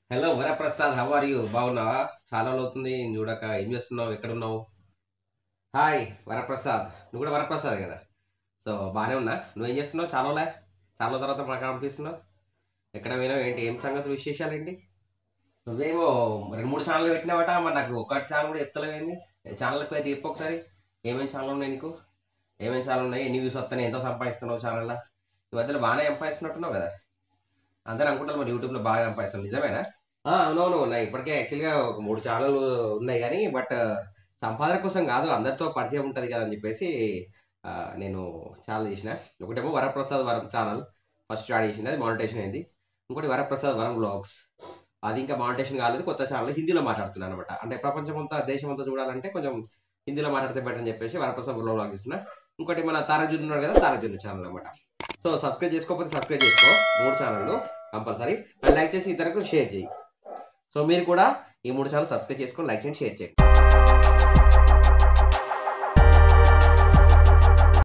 hello Varaprasad how are you బాగున్నావా చాలా రోజులు అవుతుంది నేను చూడక ఏం చేస్తున్నావు ఎక్కడ ఉన్నావు హాయ్ వరప్రసాద్ నువ్వు కూడా వరప్రసాద్ కదా సో బాగానే ఉన్నా నువ్వేం చేస్తున్నావు చాలా రోజులే చాలా రోజుల తర్వాత మాకు అనిపిస్తున్నావు ఎక్కడ పోయినావు ఏంటి ఏం సంగతులు విశేషాలు ఏంటి నువ్వేమో రెండు మూడు ఛానల్ పెట్టినావట మరి నాకు ఒకటి ఛానల్ కూడా చెప్తలేవేంది ఛానల్ పేరు చెప్పు ఒకసారి ఏమేమి ఛానల్ ఉన్నాయి నీకు ఏమేమి ఛానల్ ఉన్నాయి ఎన్ని వ్యూస్ వస్తున్నాయి ఎంత సంపాదిస్తున్నావు ఛానల్లో ఈ మధ్యలో బాగానే సంపాదిస్తున్నట్టున్నావు కదా అందరూ అనుకుంటారు మరి యూట్యూబ్లో బాగా సంపాదిస్తాను నిజమేనా ఆ, అవునవును ఉన్నాయి ఇప్పటికే యాక్చువల్గా ఒక మూడు ఛానల్ ఉన్నాయి కానీ బట్ సంపాదన కోసం కాదు అందరితో పరిచయం ఉంటుంది కదా అని చెప్పేసి ఆ, నేను ఛానల్ చేసిన ఒకటేమో వరప్రసాద్ వరం ఛానల్ ఫస్ట్ స్టార్ట్ చేసింది అది మానిటేషన్ అయింది ఇంకోటి వరప్రసాద్ వరం బ్లాగ్స్ అది ఇంకా మానిటేషన్ కాలేదు కొత్త ఛానల్ హిందీలో మాట్లాడుతున్నాను అనమాట అంటే ప్రపంచం అంతా దేశం అంతా చూడాలంటే కొంచెం హిందీలో మాట్లాడితే బెటర్ అని చెప్పేసి వరప్రసాద్ బ్లాగ్ ఇస్తున్నా ఇంకోటి మన తారజున్ ఉన్నాడు కదా తారజున్ ఛానల్ అనమాట సో సబ్స్క్రైబ్ చేసుకోకపోతే సబ్స్క్రైబ్ చేసుకో మూడు ఛానళ్ళు కంపల్సరీ అండ్ లైక్ చేసి ఇతరులకు షేర్ చేయి సో మీరు కూడా ఈ మూడు ఛానల్ సబ్స్క్రైబ్ చేసుకొని లైక్ చేయండి షేర్ చేయండి